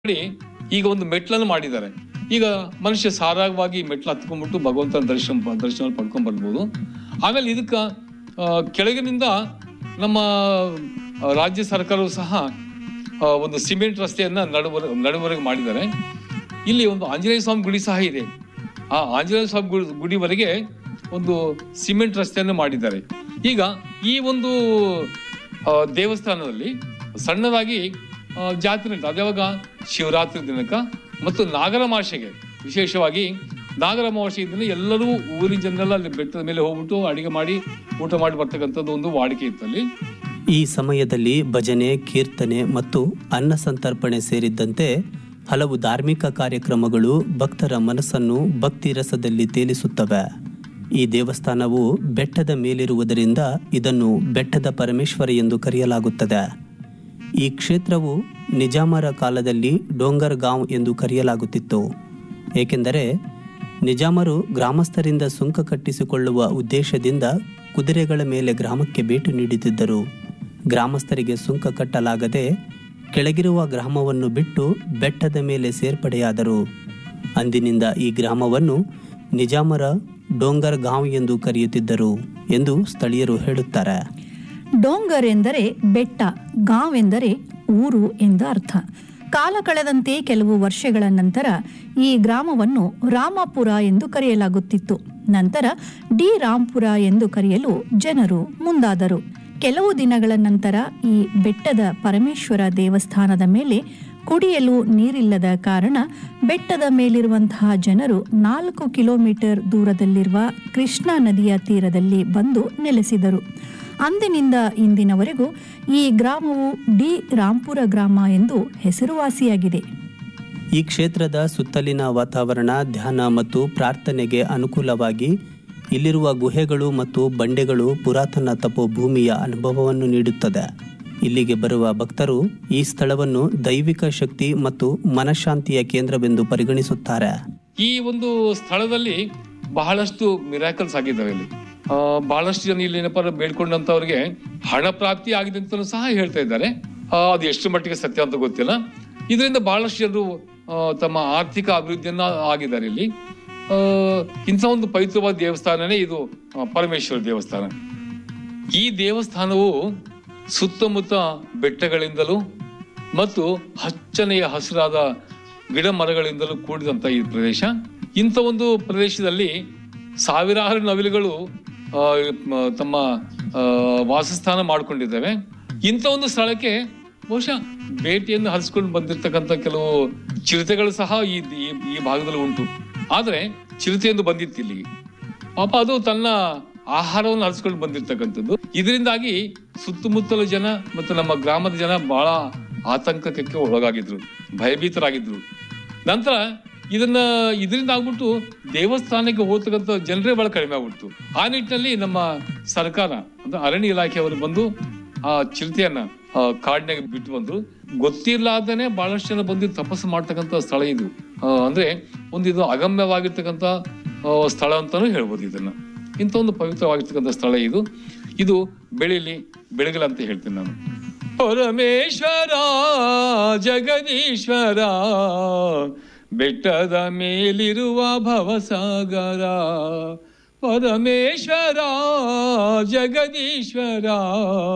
ಮಾಡಿ ಈಗ ಒಂದು ಮೆಟ್ಲನ್ನು ಮಾಡಿದ್ದಾರೆ ಈಗ ಮನುಷ್ಯ ಸಾರಾಗವಾಗಿ ಮೆಟ್ಲು ಹತ್ಕೊಂಡ್ಬಿಟ್ಟು ಭಗವಂತನ ದರ್ಶನ ದರ್ಶನ ಪಡ್ಕೊಂಡ್ ಬರ್ಬೋದು ಆಮೇಲೆ ಇದಕ್ಕ ಆ, ಕೆಳಗಿನಿಂದ ನಮ್ಮ ಆ, ರಾಜ್ಯ ಸರ್ಕಾರವು ಸಹ ಆ, ಒಂದು ಸಿಮೆಂಟ್ ರಸ್ತೆಯನ್ನ ನಡುವರೆ ನಡುವರೆಗೆ ಮಾಡಿದ್ದಾರೆ ಇಲ್ಲಿ ಒಂದು ಆಂಜನೇಯ ಸ್ವಾಮಿ ಗುಡಿ ಸಹ ಇದೆ ಆ ಆಂಜನೇಯ ಸ್ವಾಮಿ ಗುಡಿ ಗುಡಿವರೆಗೆ ಒಂದು ಸಿಮೆಂಟ್ ರಸ್ತೆಯನ್ನು ಮಾಡಿದ್ದಾರೆ ಈಗ ಈ ಒಂದು ಆ, ದೇವಸ್ಥಾನದಲ್ಲಿ ಸಣ್ಣದಾಗಿ ಆ, ಜಾತ್ರೆ ನಡೀತದೆ ಅದ್ಯಾವಾಗ ಶಿವರಾತ್ರಿ ದಿನಕ್ಕ ಮತ್ತು ನಾಗರ ಮಾಸೆಗೆ ವಿಶೇಷವಾಗಿ ನಾಗರ ಅಮಾವಾಸ್ಯೆ ದಿನ ಎಲ್ಲರೂ ಊರಿನ ಜನರೆಲ್ಲ ಅಲ್ಲಿ ಬೆಟ್ಟದ ಮೇಲೆ ಹೋಗ್ಬಿಟ್ಟು ಅಡಿಗೆ ಮಾಡಿ ಊಟ ಮಾಡಿ ಬರ್ತಕ್ಕಂಥದ್ದು ಒಂದು ವಾಡಿಕೆ ಇತ್ತಲ್ಲಿ ಈ ಸಮಯದಲ್ಲಿ ಭಜನೆ ಕೀರ್ತನೆ ಮತ್ತು ಅನ್ನ ಸಂತರ್ಪಣೆ ಸೇರಿದ್ದಂತೆ ಹಲವು ಧಾರ್ಮಿಕ ಕಾರ್ಯಕ್ರಮಗಳು ಭಕ್ತರ ಮನಸ್ಸನ್ನು ಭಕ್ತಿ ರಸದಲ್ಲಿ ತೇಲಿಸುತ್ತವೆ ಈ ದೇವಸ್ಥಾನವು ಬೆಟ್ಟದ ಮೇಲಿರುವುದರಿಂದ ಇದನ್ನು ಬೆಟ್ಟದ ಪರಮೇಶ್ವರ ಎಂದು ಕರೆಯಲಾಗುತ್ತದೆ ಈ ಕ್ಷೇತ್ರವು ನಿಜಾಮರ ಕಾಲದಲ್ಲಿ ಡೋಂಗರ್ ಗಾಂವ್ ಎಂದು ಕರೆಯಲಾಗುತ್ತಿತ್ತು ಏಕೆಂದರೆ ನಿಜಾಮರು ಗ್ರಾಮಸ್ಥರಿಂದ ಸುಂಕ ಕಟ್ಟಿಸಿಕೊಳ್ಳುವ ಉದ್ದೇಶದಿಂದ ಕುದುರೆಗಳ ಮೇಲೆ ಗ್ರಾಮಕ್ಕೆ ಭೇಟಿ ನೀಡುತ್ತಿದ್ದರು ಗ್ರಾಮಸ್ಥರಿಗೆ ಸುಂಕ ಕಟ್ಟಲಾಗದೆ ಕೆಳಗಿರುವ ಗ್ರಾಮವನ್ನು ಬಿಟ್ಟು ಬೆಟ್ಟದ ಮೇಲೆ ಸೇರ್ಪಡೆಯಾದರು ಅಂದಿನಿಂದ ಈ ಗ್ರಾಮವನ್ನು ನಿಜಾಮರ ಡೋಂಗರ್ ಗಾಂವ್ ಎಂದು ಕರೆಯುತ್ತಿದ್ದರು ಎಂದು ಸ್ಥಳೀಯರು ಹೇಳುತ್ತಾರೆ ಡೋಂಗರ್ ಎಂದರೆ ಬೆಟ್ಟ ಗಾಂವ್ ಎಂದರೆ ಊರು ಎಂದು ಅರ್ಥ ಕಾಲ ಕಳೆದಂತೆ ಕೆಲವು ವರ್ಷಗಳ ನಂತರ ಈ ಗ್ರಾಮವನ್ನು ರಾಮಪುರ ಎಂದು ಕರೆಯಲಾಗುತ್ತಿತ್ತು ನಂತರ ಡಿ ರಾಂಪುರ ಎಂದು ಕರೆಯಲು ಜನರು ಮುಂದಾದರು ಕೆಲವು ದಿನಗಳ ನಂತರ ಈ ಬೆಟ್ಟದ ಪರಮೇಶ್ವರ ದೇವಸ್ಥಾನದ ಮೇಲೆ ಕುಡಿಯಲು ನೀರಿಲ್ಲದ ಕಾರಣ ಬೆಟ್ಟದ ಮೇಲಿರುವಂತಹ ಜನರು ನಾಲ್ಕು ಕಿಲೋಮೀಟರ್ ದೂರದಲ್ಲಿರುವ ಕೃಷ್ಣಾ ನದಿಯ ತೀರದಲ್ಲಿ ಬಂದು ನೆಲೆಸಿದರು ಅಂದಿನಿಂದ ಇಂದಿನವರೆಗೂ ಈ ಗ್ರಾಮವು ಡಿ ರಾಂಪುರ ಗ್ರಾಮ ಎಂದು ಹೆಸರುವಾಸಿಯಾಗಿದೆ ಈ ಕ್ಷೇತ್ರದ ಸುತ್ತಲಿನ ವಾತಾವರಣ ಧ್ಯಾನ ಮತ್ತು ಪ್ರಾರ್ಥನೆಗೆ ಅನುಕೂಲವಾಗಿ ಇಲ್ಲಿರುವ ಗುಹೆಗಳು ಮತ್ತು ಬಂಡೆಗಳು ಪುರಾತನ ತಪೋ ಭೂಮಿಯ ಅನುಭವವನ್ನು ನೀಡುತ್ತದೆ ಇಲ್ಲಿಗೆ ಬರುವ ಭಕ್ತರು ಈ ಸ್ಥಳವನ್ನು ದೈವಿಕ ಶಕ್ತಿ ಮತ್ತು ಮನಃಶಾಂತಿಯ ಕೇಂದ್ರವೆಂದು ಪರಿಗಣಿಸುತ್ತಾರೆ ಈ ಒಂದು ಸ್ಥಳದಲ್ಲಿ ಬಹಳಷ್ಟು ಮಿರಾಕಲ್ಸ್ ಆಗಿದ್ದಾವೆ ಇಲ್ಲಿ ಆ, ಬಹಳಷ್ಟು ಜನ ಇಲ್ಲಿ ಏನಪ್ಪ ಅಂದ್ರೆ ಬೇಡ್ಕೊಂಡಂತವ್ರಿಗೆ ಹಣ ಪ್ರಾಪ್ತಿ ಆಗಿದೆ ಅಂತಲೂ ಸಹ ಹೇಳ್ತಾ ಇದ್ದಾರೆ ಆ, ಅದು ಎಷ್ಟು ಮಟ್ಟಿಗೆ ಸತ್ಯ ಅಂತ ಗೊತ್ತಿಲ್ಲ ಇದರಿಂದ ಬಹಳಷ್ಟು ಜನರು ಆ, ತಮ್ಮ ಆರ್ಥಿಕ ಅಭಿವೃದ್ಧಿಯನ್ನ ಆಗಿದ್ದಾರೆ ಇಲ್ಲಿ ಆ, ಇಂಥ ಒಂದು ಪವಿತ್ರವಾದ ದೇವಸ್ಥಾನನೇ ಇದು ಆ, ಪರಮೇಶ್ವರ ದೇವಸ್ಥಾನ ಈ ದೇವಸ್ಥಾನವು ಸುತ್ತಮುತ್ತ ಬೆಟ್ಟಗಳಿಂದಲೂ ಮತ್ತು ಹಚ್ಚನೆಯ ಹಸಿರಾದ ಗಿಡ ಮರಗಳಿಂದಲೂ ಕೂಡಿದಂತ ಈ ಪ್ರದೇಶ ಇಂಥ ಒಂದು ಪ್ರದೇಶದಲ್ಲಿ ಸಾವಿರಾರು ನವಿಲುಗಳು ಆ, ಮ- ತಮ್ಮ ಆ, ವಾಸಸ್ಥಾನ ಮಾಡಿಕೊಂಡಿದ್ದಾವೆ ಇಂಥ ಒಂದು ಸ್ಥಳಕ್ಕೆ ಬಹುಶಃ ಭೇಟಿಯನ್ನು ಹರಿಸ್ಕೊಂಡು ಬಂದಿರತಕ್ಕಂಥ ಕೆಲವು ಚಿರತೆಗಳು ಸಹ ಈ ಈ- ಈ ಭಾಗದಲ್ಲಿ ಉಂಟು ಆದ್ರೆ ಚಿರತೆಯೊಂದು ಬಂದಿತ್ತು ಇಲ್ಲಿಗೆ ಪಾಪ ಅದು ತನ್ನ ಆಹಾರವನ್ನು ಹರಿಸ್ಕೊಂಡು ಬಂದಿರ್ತಕ್ಕಂಥದ್ದು ಇದರಿಂದಾಗಿ ಸುತ್ತಮುತ್ತಲ ಜನ ಮತ್ತು ನಮ್ಮ ಗ್ರಾಮದ ಜನ ಬಹಳ ಆತಂಕಕ್ಕೆ ಒಳಗಾಗಿದ್ರು ಭಯಭೀತರಾಗಿದ್ರು ನಂತರ ಇದನ್ನ ಇದರಿಂದ ಆಗ್ಬಿಟ್ಟು ದೇವಸ್ಥಾನಕ್ಕೆ ಹೋಗ್ತಕ್ಕಂಥ ಜನರೇ ಬಹಳ ಕಡಿಮೆ ಆಗ್ಬಿಡ್ತು ಆ ನಿಟ್ಟಿನಲ್ಲಿ ನಮ್ಮ ಸರ್ಕಾರ ಅಂದ್ರೆ ಅರಣ್ಯ ಇಲಾಖೆಯವರು ಬಂದು ಆ ಚಿರತೆಯನ್ನ ಆ, ಕಾಡಿನಾಗ ಬಿಟ್ಟು ಬಂದ್ರು ಗೊತ್ತಿರ್ಲಾರ್ದೇನೆ ಬಹಳಷ್ಟು ಜನ ಬಂದು ತಪಸ್ಸು ಮಾಡ್ತಕ್ಕಂಥ ಸ್ಥಳ ಇದು ಆ, ಅಂದ್ರೆ ಒಂದು ಇದು ಅಗಮ್ಯವಾಗಿರ್ತಕ್ಕಂಥ ಆ, ಸ್ಥಳ ಅಂತಾನೂ ಹೇಳ್ಬೋದು ಇದನ್ನ ಇಂಥ ಒಂದು ಪವಿತ್ರವಾಗಿರ್ತಕ್ಕಂಥ ಸ್ಥಳ ಇದು ಇದು ಬೆಳಿಲಿ ಬೆಳಗಲ ಅಂತ ಹೇಳ್ತೀನಿ ನಾನು ಪರಮೇಶ್ವರ ಜಗದೀಶ್ವರ ಬೆಟ್ಟದ ಮೇಲಿರುವ ಭವಸಾಗರ ಪರಮೇಶ್ವರ ಜಗದೀಶ್ವರ